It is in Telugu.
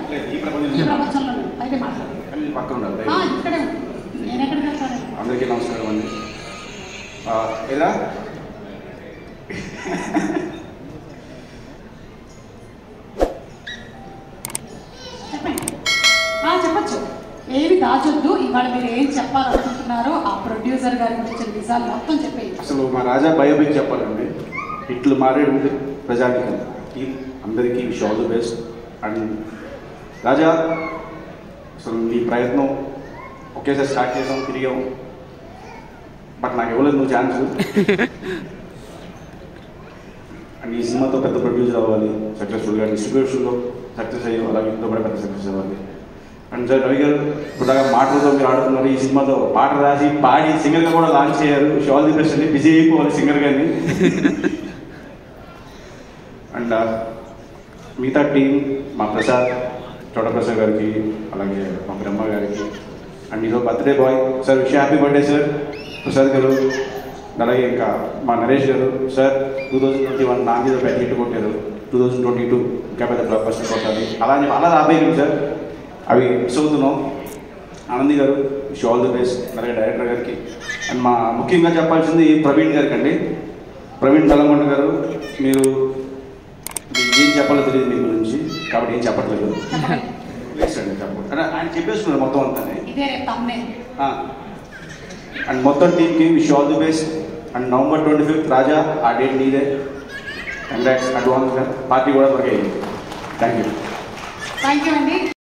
లేదు, ఈ ఈ ప్రపంచంలో ప్రపంచంలో అయితే మాట్లాడు కానీ మీరు పక్కన ఉండాలి ఆ, దయచేసి. ఇక్కడే ఉంది. నేను ఎక్కడికి వెళ్తాను అందరికీ నమస్కారం అండి ఆ, ఏరా చెప్పండి ఆ, చెప్పొచ్చు ఏమి దాచొద్దు ఇవాళ మీరు ఏం చెప్పాలనుకుంటున్నారో ఆ ప్రొడ్యూసర్ గారి గురించి నిజాలు మొత్తం చెప్పేయచ్చు అసలు మా రాజా బయోపిక్ చెప్పాలండి ఇట్లు మారేడు ప్రజానికం ఈ అందరికీ wish all the best and Raja అసలు నీ ప్రయత్నం ఒకేసారి స్టార్ట్ చేసాం తిరిగాం బట్ నాకు ఇవ్వలేదు నువ్వు ఛాన్స్ అండ్ ఈ సినిమాతో పెద్ద ప్రొడ్యూసర్ అవ్వాలి సక్సెస్ఫుల్గా డిస్ట్రిబ్యూషన్లో సక్సెస్ అయ్యి అలాగే ఇంట్లో కూడా పెద్ద సక్సెస్ అవ్వాలి అండ్ సార్ రవి గారు ఇప్పుడు మాటలతో మీరు ఆడుతున్నారు ఈ సినిమాతో పాట రాసి పాడి సింగర్గా కూడా లాంచ్ అయ్యారు షాల్ ది బెస్ట్ అండి బిజీ అయిపోవాలి సింగర్ గారిని అండ్ మిగతా టీం మా ప్రసాద్ చోటప్రసాద్ గారికి అలాగే మా బ్రహ్మ గారికి అండ్ ఇదో birthday boy sir wish happy birthday sir Prasad గారు అలాగే ఇంకా మా నరేష్ గారు sir two thousand twenty one నా మీద పెద్ద హిట్ కొట్టారు టూ థౌజండ్ ట్వంటీ టూ ఇంకా పెద్ద బ్లాక్ బస్టర్ కొట్టాలి అలా అని అలా రాబోయింది సార్ అవి మిస్ అవుతున్నాం ఆనంది గారు విష్ ఆల్ ది బెస్ట్ అలాగే డైరెక్టర్ గారికి అండ్ మా ముఖ్యంగా చెప్పాల్సింది ప్రవీణ్ గారికి అండి ప్రవీణ్ తలంగొండ గారు మీరు ఇది ఏం చెప్పాలో తెలియదు మీ గురించి కాబట్టి ఏం చెప్పట్లేదు చెప్పండి ప్లీజ్ అండి చెప్పండి అంటే ఆయన చెప్పేస్తున్నారు మొత్తం అంతానే ఇదే రేపు తమ్మే ఆ. అండ్ మొత్తం టీంకి wish all the best and November twenty fifth Raja ఆ డేట్ నీదే కంగ్రాట్స్ అడ్వాన్స్గా పార్టీ కూడా దొరికాయి థ్యాంక్ యూ థ్యాంక్ యూ అండి